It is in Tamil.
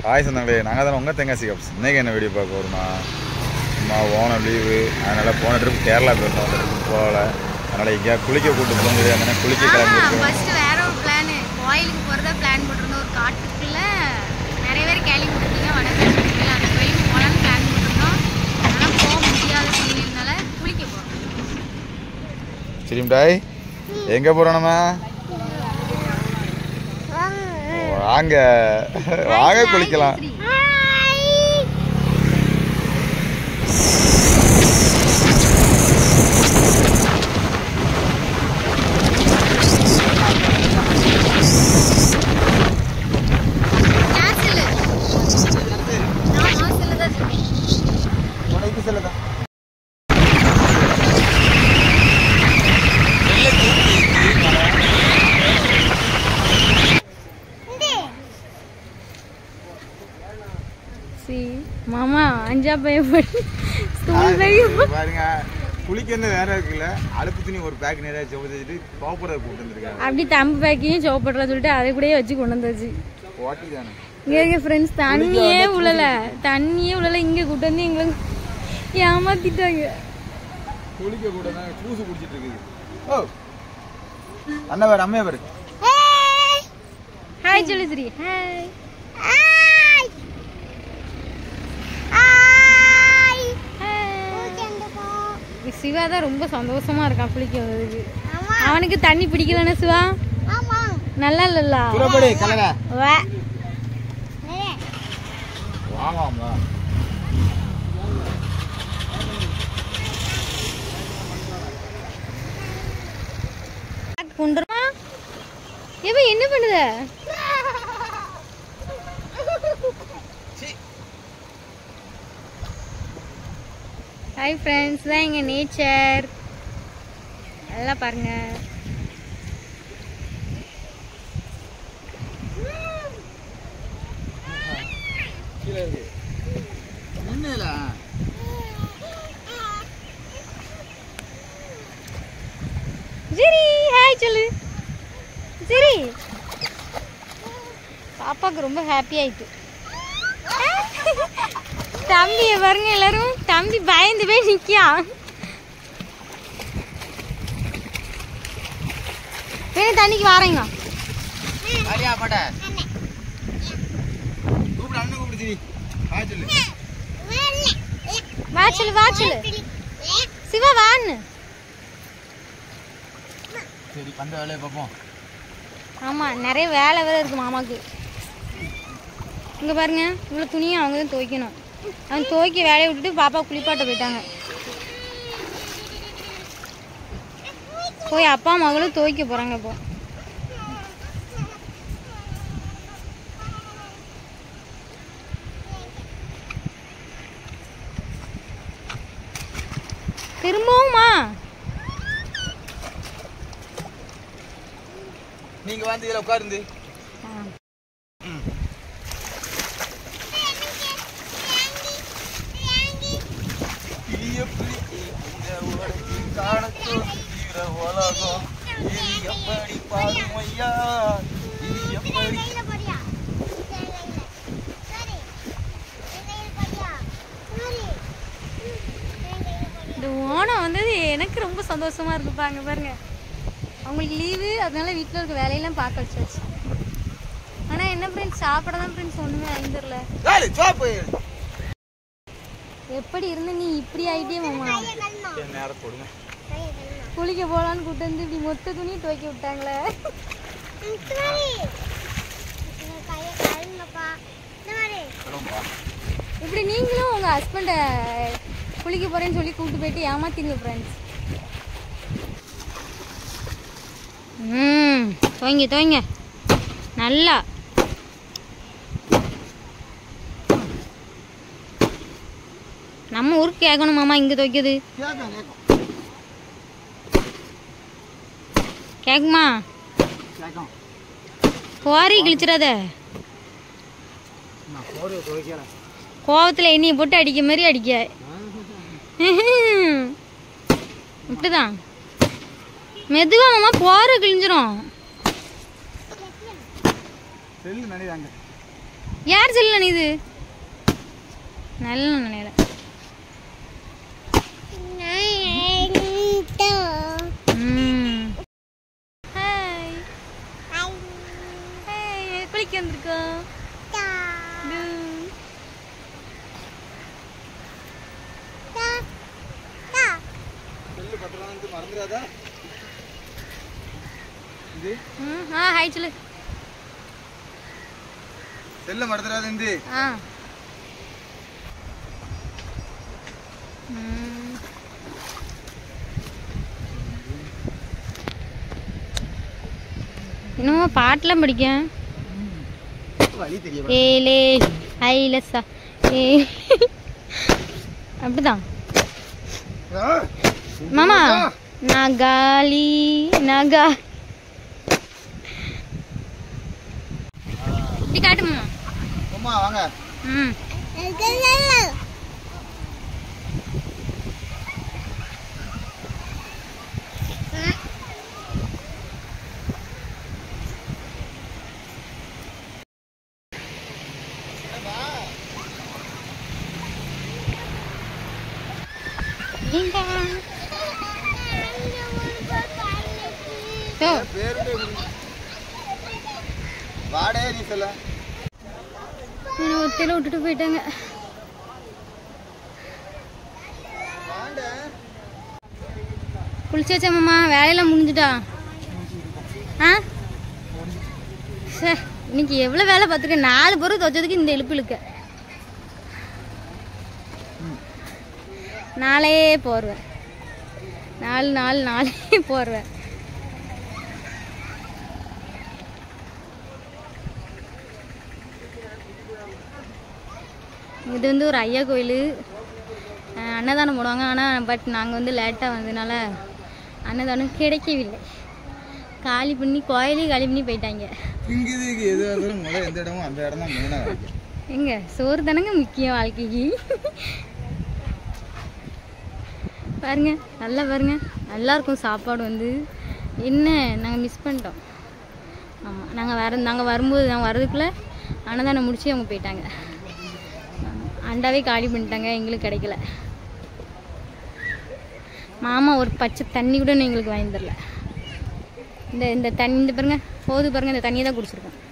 ஹாய் சொந்தங்களே நாங்கள் தானே உங்கள் தெங்காசி கப்ஸ் இன்றைக்கி என்ன வீடியோ பார்க்க போகிறோம்னா சும்மா ஓனம் லீவு அதனால் போன ட்ரிப் கேரளா போயிருந்தோம் அந்த ட்ரிப் போகல அதனால் எங்கேயா குளிக்க கூட்டு போக முடியாது அதனால் குளிக்க கிளம்பிருக்கோம் ஃபர்ஸ்ட் வேற ஒரு பிளான் கோயிலுக்கு போறதா பிளான் போட்டிருந்தோம் ஒரு காட்டுக்குள்ள நிறைய பேர் கேள்வி போட்டிருந்தீங்க வடக்கு கோயில் அந்த கோயிலுக்கு போகலான்னு பிளான் போட்டிருந்தோம் ஆனால் போக முடியாத சூழ்நிலைனால குளிக்க போகிறோம் சரி டாய் எங்கே போகிறோம் நம்ம வாங்க வாங்க குளிக்கலாம் மாமா அஞ்சா பையன் ஸ்கூல் பையன் பாருங்க குளிக்கிறது வேற இருக்குல்ல அழுப்பு துணி ஒரு பேக் நிறைய வச்சுட்டு கோப்புறத கூட்டு வந்துருக்காங்க அப்படி தம்பு பேக்கையும் சோப்படுறா சொல்லிட்டு அதை கூடயே வச்சு கொண்டு வந்தாச்சு ஓட்டி தானே இங்க இருக்க ஃப்ரெண்ட்ஸ் தண்ணியே உழல தண்ணியே உழல இங்க கூட்டு வந்து எங்களுக்கு ஏமாத்திட்டாங்க குளிக்க கூட ஜூஸ் குடிச்சிட்டு இருக்குது ஓ அண்ணா பாரு அம்மையா பாரு ஹாய் சொல்லு ஸ்ரீ ஹாய் சிவா தான் ரொம்ப சந்தோஷமா இருக்கான் குளிக்க வந்ததுக்கு அவனுக்கு தண்ணி பிடிக்கலன்னு சிவா நல்லா இல்லல்ல புறப்படு கலரா வே. வாங்க கொண்டுருமா ஏப்ப என்ன பண்ணுத ஹாய் ஃப்ரெண்ட்ஸ் தான் எங்கள் நேச்சர் நல்லா பாருங்க ஜிரி ஹாய் சொல்லு ஜிரி பாப்பாக்கு ரொம்ப ஹாப்பி ஆயிட்டு தம்பியை பாருங்க எல்லாரும் தம்பி பயந்து போய் நிக்கான் வேணும் தண்ணிக்கு வாரேங்க சரியா மாட்ட கூப்பிடு அண்ணன் கூப்பிடு சரி ஹாய் சொல்லு வா சொல்லு வா சொல்லு சிவா வான்னு சரி பந்த வேலையை பார்ப்போம் ஆமா நிறைய வேலை வேற இருக்கு மாமாக்கு இங்க பாருங்க இவ்வளோ துணியை அவங்க தான் துவைக்கணும் அவங்க துவைக்க வேலையை விட்டுட்டு பாப்பா குளிப்பாட்ட போயிட்டாங்க போய் அப்பா மகளும் துவைக்க போறாங்க இப்போ திரும்பவுமா நீங்க வந்து இதுல உட்காருந்து எப்படி பாடும் ஐயா இது எப்படி இந்த ஓணம் வந்தது எனக்கு ரொம்ப சந்தோஷமா இருக்குப்பாங்க பாருங்க அவங்களுக்கு லீவு அதனால வீட்டில் இருக்க வேலையெல்லாம் பார்க்க வச்சாச்சு ஆனால் என்ன ஃப்ரெண்ட்ஸ் சாப்பிட தான் ஃப்ரெண்ட்ஸ் ஒன்றுமே ஐந்தரில் ஏய், சோப்பு எப்படி இருந்து நீ இப்படி ஆயிட்டே மாமா என் நேரம் கொடுங்க குளிக்க போகலான்னு கூட்டு வந்து இப்படி மொத்த துணி துவைக்க விட்டாங்களே இப்படி நீங்களும் உங்கள் ஹஸ்பண்டை குளிக்க போகிறேன்னு சொல்லி கூப்பிட்டு போயிட்டு ஏமாத்திங்க ஃப்ரெண்ட்ஸ் ம் துவங்க துவங்க நல்லா நம்ம ஊருக்கு கேட்கணும் மாமா இங்கே துவைக்குது கேட்கும் கேட்கும் கேட்குமா கேட்கும் குவாரி கிழிச்சிடாத நான் போர்வை துவைக்கிறேன் கோவத்தில் எண்ணெயை போட்டு அடிக்க மாதிரி அடிக்க இப்படிதான் மெதுவா மாமா போற கிழிஞ்சிரும் செல்லு நினைவாங்க யார் சொல்லல இது நல்ல நினைல ம் ஹாய் ஹாய் குளிக்க வந்திருக்கோம் டு. செல்லு பத்திரம் வந்து மறந்துடாதா இது ம் ஆ ஹாய் சொல்லு செல்ல மறந்துடாது இந்த ஆ ம். என்னமோ பாட்டெலாம் படிக்க வழி தெரிய ஏலே ஐலசா ஏ அப்படிதான் மாமா நகாலி நகா இப்படி காட்டு மாமா அம்மா வாங்க ம் நீங்க சோ பேருண்டே வாடே நீ சொல்ல என்னை ஒத்தையில விட்டுட்டு போயிட்டாங்க வாண்ட குளிச்சாச்சா மாமா வேலையெல்லாம் முடிஞ்சுட்டா ஆ சே இன்னைக்கு எவ்வளோ வேலை பார்த்துருக்கேன் நாலு பொருள் துவைச்சதுக்கு இந்த இழுப்பு இழுக்க நாளே போடுவேன் நாலு நாலு நாளே போடுவேன் இது வந்து ஒரு ஐயா கோயில் அஹ் அன்னதானம் போடுவாங்க ஆனால் பட் நாங்கள் வந்து லேட்டாக வந்ததுனால அன்னதானம் கிடைக்கவில்லை காலி பண்ணி கோயிலே காலி பண்ணி போயிட்டாங்க இங்குதுக்கு எது இருந்தாலும் முதல்ல எந்த இடமோ அந்த இடம் தான் மெயினாக இருக்கு எங்க சோறு தானங்க முக்கியம் வாழ்க்கைக்கு பாருங்க நல்லா பாருங்க நல்லா இருக்கும் சாப்பாடு வந்து என்ன நாங்கள் மிஸ் பண்ணிட்டோம் ஆமாம் நாங்கள் வர நாங்கள் வரும்போது நாங்கள் வர்றதுக்குள்ளே அன்னதானம் முடிச்சு அவங்க போயிட்டாங்க ஆமா, அண்டாவே காலி பண்ணிட்டாங்க எங்களுக்கு கிடைக்கல மாமா ஒரு பச்சை தண்ணி கூட இன்னும் எங்களுக்கு வாங்கி தரல இந்த இந்த தண்ணி இந்த பாருங்க போது பாருங்க இந்த தண்ணியை தான் குடிச்சிருக்கோம்